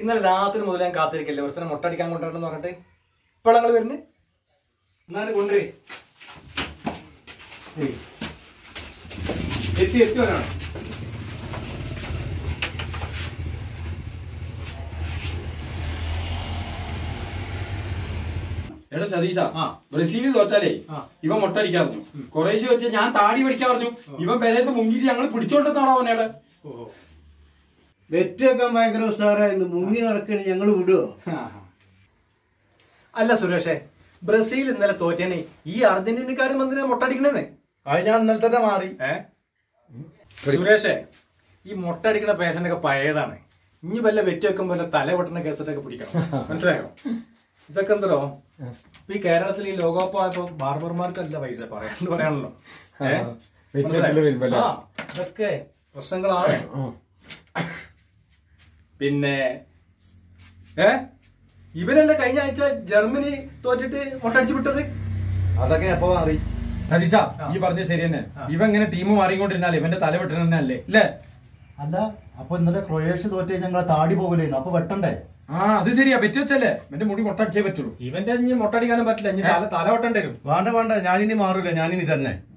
ഇന്നലെ രാത്രി മുതൽ ഞാൻ കാത്തിരിക്കല്ലേ ഒരുത്തനെ മുട്ടടിക്കാൻ കൊണ്ടുവരണമെന്ന് പറഞ്ഞിട്ട് ഇപ്പോൾ ഞങ്ങൾ വരുന്നത് എന്നാലും കൊണ്ടുവരേ എത്തി എത്തി വരാണ് എടാ സതീശ ആ. ബ്രസീലിൽ തോറ്റാലേ ആ. ഇവൻ മുട്ടടിക്കാറിഞ്ഞു കുറേശ്ശെ വെച്ച് ഞാൻ താടി പഠിക്കാറിഞ്ഞു ഇവൻ പെരേന്ന് മുങ്ങിയിട്ട് ഞങ്ങൾ പിടിച്ചോണ്ടെന്നാണോ അവനേടെ വെറ്റ് വെക്കാൻ ഭയങ്കര ഉഷാറായിരുന്നു മുങ്ങി നടക്കണ ഞങ്ങൾ വിടുവോ അല്ല സുരേഷേ ബ്രസീൽ ഇന്നലെ തോറ്റേനെ ഈ അർജന്റീനക്കാരും എന്തിനാ മുട്ടടിക്കണേന്ന് അത് ഞാൻ ഇന്നലെ തന്നെ മാറി ഏ സുരേഷേ ഈ മുട്ടടിക്കുന്ന പേഷ്യന്റ് ഒക്കെ പഴയതാണ് ഇനി വല്ല വെറ്റി വെക്കുമ്പോ വല്ല തല പൊട്ടുന്ന കേസറ്റൊക്കെ പിടിക്കണം മനസ്സിലായോ ഇതൊക്കെ എന്തോ ഇപ്പൊ ഈ കേരളത്തിൽ ഈ ലോകകപ്പ് ആയപ്പോ ബാർബർമാർക്കല്ല പൈസ പറയാന്ന് പറയാണല്ലോ ഏ? വെറ്റി വെക്കല് വരുമ്പല്ലേ? ആ, ഇതൊക്കെ പ്രശ്നങ്ങളാണ് പിന്നെ ഏ ഇവനല്ലേ കഴിഞ്ഞ ആഴ്ച ജർമ്മനി തോറ്റിട്ട് മുട്ടടിച്ചു വിട്ടത് അതൊക്കെ എപ്പോ മാറി സതീശ ഈ പറഞ്ഞ ശരി തന്നെ ഇവൻ ഇങ്ങനെ ടീം മാറിക്കൊണ്ടിരുന്നാലേ ഇവന്റെ തല വെട്ടണ അല്ലേ അല്ലേ അല്ല അപ്പൊ ഇന്നലെ ക്രൊയേഷ്യ തോറ്റേ ഞങ്ങളെ താടി പോകില്ലായിരുന്നു അപ്പൊ വെട്ടണ്ടേ ആ അത് ശരിയാ പറ്റി വെച്ചല്ലേ എന്റെ മുടി മുട്ടടിച്ചേ പറ്റുള്ളൂ ഇവന്റെ ഇനി മുട്ടടിക്കാനും പറ്റില്ല ഇനി തല തല വെട്ടേണ്ടി വരും വേണ്ട വേണ്ട ഞാനിനി മാറൂല ഞാനിനി തന്നെ